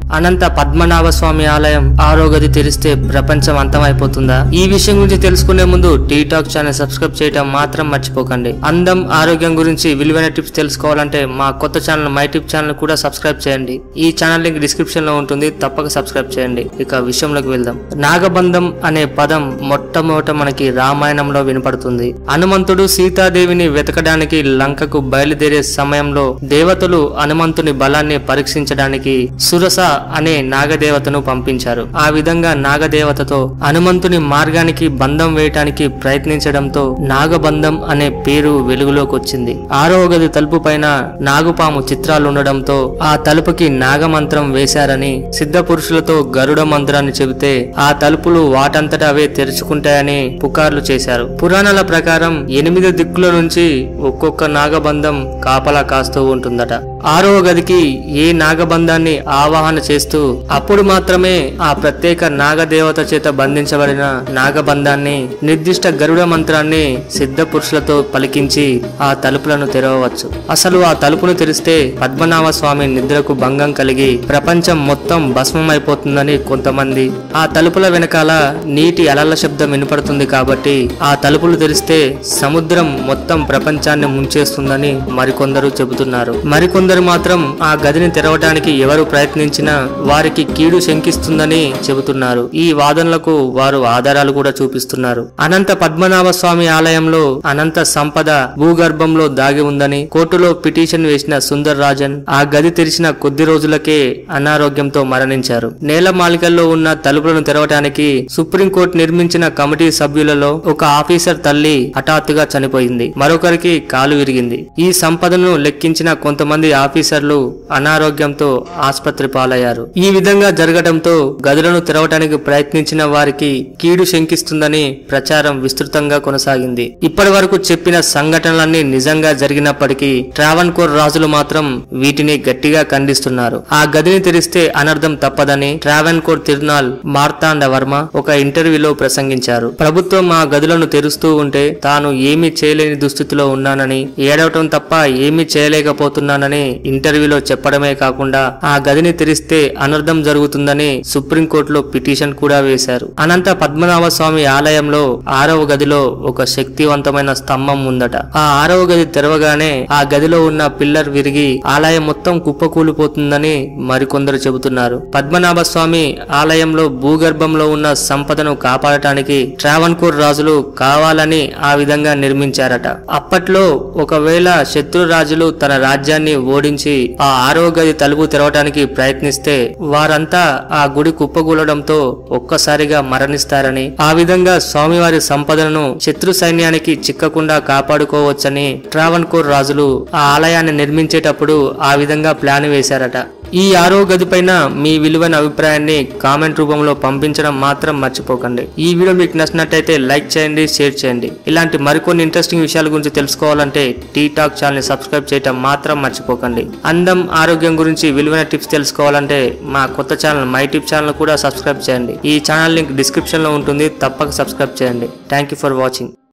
అనంత పద్మనాభ స్వామి ఆలయం ఆరో గది తెరిస్తే ప్రపంచం అంతమైపోతుందా ఈ విషయం గురించి తెలుసుకునే ముందు టీ టాక్ ఛానల్ సబ్స్క్రైబ్ చేయడం మాత్రం మర్చిపోకండి అందం ఆరోగ్యం గురించి విలువైన టిప్స్ తెలుసుకోవాలంటే మా కొత్త ఛానల్ మై టిప్ ఛానల్ కూడా సబ్స్క్రైబ్ చేయండి ఈ ఛానల్ లింక్ డిస్క్రిప్షన్ లో ఉంటుంది తప్పక సబ్స్క్రైబ్ చేయండి ఇక విషయంలోకి వెళ్దాం నాగబంధం అనే పదం మొట్టమొదట మనకి రామాయణంలో వినపడుతుంది హనుమంతుడు సీతాదేవిని వెతకడానికి లంకకు బయలుదేరే సమయంలో దేవతలు హనుమంతుని బలాన్ని పరీక్షించడానికి సురస అనే నాగదేవతను పంపించారు ఆ విధంగా నాగదేవతతో హనుమంతుని మార్గానికి బంధం వేయటానికి ప్రయత్నించడంతో నాగబంధం అనే పేరు వెలుగులోకి వచ్చింది ఆరవ గది తలుపు పైన నాగుపాము చిత్రాలు ఉండడంతో ఆ తలుపుకి నాగమంత్రం వేశారని సిద్ధ పురుషులతో గరుడ మంత్రాన్ని చెబితే ఆ తలుపులు వాటంతట అవే తెరుచుకుంటాయని పుకార్లు చేశారు పురాణాల ప్రకారం ఎనిమిది దిక్కుల నుంచి ఒక్కొక్క నాగబంధం కాపలా కాస్తూ ఉంటుందట ఆరవ గదికి ఏ నాగబంధాన్ని ఆవాహన చేస్తూ అప్పుడు మాత్రమే ఆ ప్రత్యేక నాగదేవత చేత బంధించబడిన నాగబంధాన్ని నిర్దిష్ట గరుడ మంత్రాన్ని సిద్ధ పురుషులతో పలికించి ఆ తలుపులను తెరవవచ్చు అసలు ఆ తలుపును తెరిస్తే పద్మనాభ స్వామి నిద్రకు భంగం కలిగి ప్రపంచం మొత్తం భస్మమైపోతుందని కొంతమంది ఆ తలుపుల వెనకాల నీటి అలల శబ్దం వినపడుతుంది కాబట్టి ఆ తలుపులు తెరిస్తే సముద్రం మొత్తం ప్రపంచాన్ని ముంచేస్తుందని మరికొందరు చెబుతున్నారు మరికొందరు మాత్రం ఆ గదిని తెరవడానికి ఎవరు ప్రయత్నించినా వారికి కీడు శంకిస్తుందని చెబుతున్నారు ఈ వాదనలకు వారు ఆధారాలు కూడా చూపిస్తున్నారు అనంత పద్మనాభ స్వామి ఆలయంలో అనంత సంపద భూగర్భంలో దాగి ఉందని కోర్టులో పిటిషన్ వేసిన సుందర్ రాజన్ ఆ గది తెరిచిన కొద్ది రోజులకే అనారోగ్యంతో మరణించారు నేల మాలికల్లో ఉన్న తలుపులను తెరవటానికి సుప్రీంకోర్టు నిర్మించిన కమిటీ సభ్యులలో ఒక ఆఫీసర్ తల్లి హఠాత్తుగా చనిపోయింది మరొకరికి కాలు విరిగింది ఈ సంపదను లెక్కించిన కొంతమంది ఆఫీసర్లు అనారోగ్యంతో ఆసుపత్రి పాలయ్యారు ఈ విధంగా జరగడంతో గదులను తెరవటానికి ప్రయత్నించిన వారికి కీడు శంకిస్తుందని ప్రచారం విస్తృతంగా కొనసాగింది ఇప్పటి వరకు చెప్పిన సంఘటనలన్నీ నిజంగా జరిగినప్పటికీ ట్రావెన్కోర్ రాజులు మాత్రం వీటిని గట్టిగా ఖండిస్తున్నారు ఆ గదిని తెరిస్తే అనర్థం తప్పదని ట్రావెన్కోర్ తిరునాల్ మార్తాండ వర్మ ఒక ఇంటర్వ్యూలో ప్రసంగించారు ప్రభుత్వం ఆ గదులను తెరుస్తూ ఉంటే తాను ఏమీ చేయలేని దుస్థితిలో ఉన్నానని ఏడవటం తప్ప ఏమీ చేయలేకపోతున్నానని ఇంటర్వ్యూలో చెప్పడమే కాకుండా ఆ గదిని తెరిస్తే అనర్థం జరుగుతుందని సుప్రీంకోర్టులో పిటిషన్ కూడా వేశారు అనంత పద్మనాభ స్వామి ఆలయంలో ఆరవ గదిలో ఒక శక్తివంతమైన స్తంభం ఉందట ఆ ఆరవ గది తెరవగానే ఆ గదిలో ఉన్న పిల్లర్ విరిగి ఆలయం మొత్తం కుప్పకూలిపోతుందని మరికొందరు చెబుతున్నారు పద్మనాభ స్వామి ఆలయంలో భూగర్భంలో ఉన్న సంపదను కాపాడటానికి ట్రావన్కూర్ రాజులు కావాలని ఆ విధంగా నిర్మించారట అప్పట్లో ఒకవేళ శత్రు రాజులు తన రాజ్యాన్ని ఓడించి ఆ ఆరో గది తలుపు తెరవటానికి ప్రయత్నిస్తే వారంతా ఆ గుడి కుప్పగూలడంతో ఒక్కసారిగా మరణిస్తారని ఆ విధంగా స్వామివారి సంపదను శత్రు సైన్యానికి చిక్కకుండా కాపాడుకోవచ్చని ట్రావన్కోర్ రాజులు ఆ ఆలయాన్ని నిర్మించేటప్పుడు ఆ విధంగా ప్లాన్ వేశారట ఈ ఆరో గది పైన మీ విలువైన అభిప్రాయాన్ని కామెంట్ రూపంలో పంపించడం మాత్రం మర్చిపోకండి ఈ వీడియో మీకు నచ్చినట్టయితే లైక్ చేయండి షేర్ చేయండి ఇలాంటి మరికొన్ని ఇంట్రెస్టింగ్ విషయాల గురించి తెలుసుకోవాలంటే టీ టాక్ ఛానల్ ని సబ్స్క్రైబ్ చేయడం మాత్రం మర్చిపోకండి అందం ఆరోగ్యం గురించి విలువైన టిప్స్ తెలుసుకోవాలంటే మా కొత్త ఛానల్ మై టిప్ ఛానల్ కూడా సబ్స్క్రైబ్ చేయండి ఈ ఛానల్ లింక్ డిస్క్రిప్షన్ లో ఉంటుంది తప్పక సబ్స్క్రైబ్ చేయండి థ్యాంక్ యూ ఫర్ వాచింగ్